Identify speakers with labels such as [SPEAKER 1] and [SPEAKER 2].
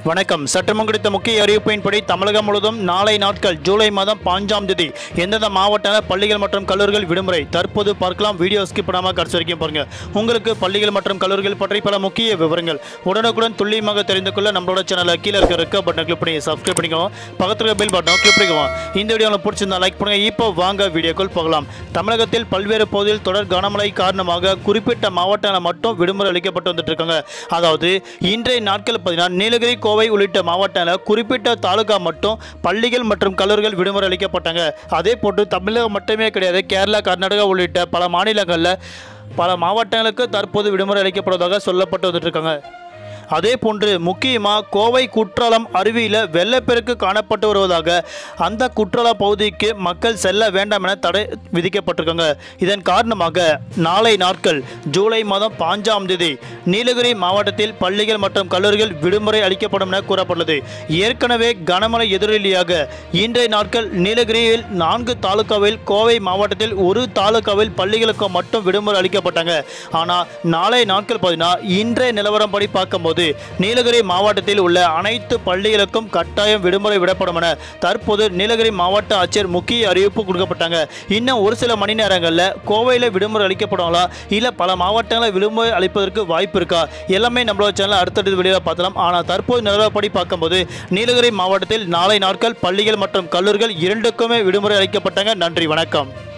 [SPEAKER 1] வணக்கம் சட்டமம் குறித்த முக்கிய அறிவிப்பின்படி தமிழகம் முழுவதும் நாளை நாட்கள் ஜூலை மாதம் பாஞ்சாம் தேதி எந்தெந்த மாவட்ட பள்ளிகள் மற்றும் கல்லூரிகள் விடுமுறை தற்போது பார்க்கலாம் வீடியோ ஸ்கிப் பண்ணாமல் கடைசி வரைக்கும் பாருங்க உங்களுக்கு பள்ளிகள் மற்றும் கல்லூரிகள் பற்றி பல முக்கிய விவரங்கள் உடனுக்குடன் துல்லியமாக தெரிந்து கொள்ள நம்மளோட சேனலை கீழே இருக்க இருக்க பட்டன் கிளிக் பண்ணி சப்ஸ்கிரைப் பண்ணிக்கோங்க பக்கத்தில் இருக்க பெல் பட்டன் கிளிக் பண்ணிக்கோங்க இந்த வீடியோ உங்களுக்கு பிடிச்சிருந்தா லைக் பண்ணுங்க இப்போ வாங்க வீடியோக்குள் போகலாம் தமிழகத்தில் பல்வேறு பகுதியில் தொடர் கனமழை காரணமாக குறிப்பிட்ட மாவட்டங்களில் மட்டும் விடுமுறை அளிக்கப்பட்டு வந்துட்டு இருக்காங்க அதாவது இன்றைய நாட்கள் பார்த்தீங்கன்னா நீலகிரி கோவை உள்ளிட்ட மாவட்டங்களில் குறிப்பிட்ட தாலுகா மட்டும் பள்ளிகள் மற்றும் கல்லூரிகள் விடுமுறை அளிக்கப்பட்டாங்க அதே போன்று தமிழகம் மட்டுமே கிடையாது கேரளா கர்நாடகா உள்ளிட்ட பல மாநிலங்களில் பல மாவட்டங்களுக்கு தற்போது விடுமுறை அளிக்கப்படுவதாக சொல்லப்பட்டு வந்துட்டு இருக்காங்க அதே போன்று முக்கியமாக கோவை குற்றாலம் அருவியில் வெள்ளப்பெருக்கு காணப்பட்டு வருவதாக அந்த குற்றாலம் பகுதிக்கு மக்கள் செல்ல வேண்டாம் என தடை விதிக்கப்பட்டிருக்காங்க இதன் காரணமாக நாளை நாட்கள் ஜூலை மாதம் பாஞ்சாம் தேதி நீலகிரி மாவட்டத்தில் பள்ளிகள் மற்றும் கல்லூரிகள் விடுமுறை அளிக்கப்படும் என கூறப்பட்டுள்ளது ஏற்கனவே கனமழை எதிரொலியாக இன்றைய நாட்கள் நீலகிரியில் நான்கு தாலுகாவில் கோவை மாவட்டத்தில் ஒரு தாலுகாவில் பள்ளிகளுக்கு மட்டும் விடுமுறை அளிக்கப்பட்டாங்க ஆனால் நாளை நாட்கள் பார்த்தீங்கன்னா இன்றைய நிலவரம் படி பார்க்கும்போது நீலகிரி மாவட்டத்தில் உள்ள அனைத்து பள்ளிகளுக்கும் கட்டாயம் விடுமுறை விடப்படும் என தற்போது நீலகிரி மாவட்ட ஆட்சியர் முக்கிய அறிவிப்பு கொடுக்கப்பட்டாங்க இன்னும் ஒரு சில மணி நேரங்களில் கோவையில் விடுமுறை அளிக்கப்படுங்களா இல்லை பல மாவட்டங்களில் விடுமுறை அளிப்பதற்கு வாய்ப்பு இருக்கா எல்லாமே நம்மளோட சேனல் அடுத்தடுத்த வெளியில் பார்த்தலாம் ஆனால் தற்போது நிலவரப்படி பார்க்கும்போது நீலகிரி மாவட்டத்தில் நாளை நாட்கள் பள்ளிகள் மற்றும் கல்லூரிகள் இரண்டுக்குமே விடுமுறை அளிக்கப்பட்டாங்க நன்றி வணக்கம்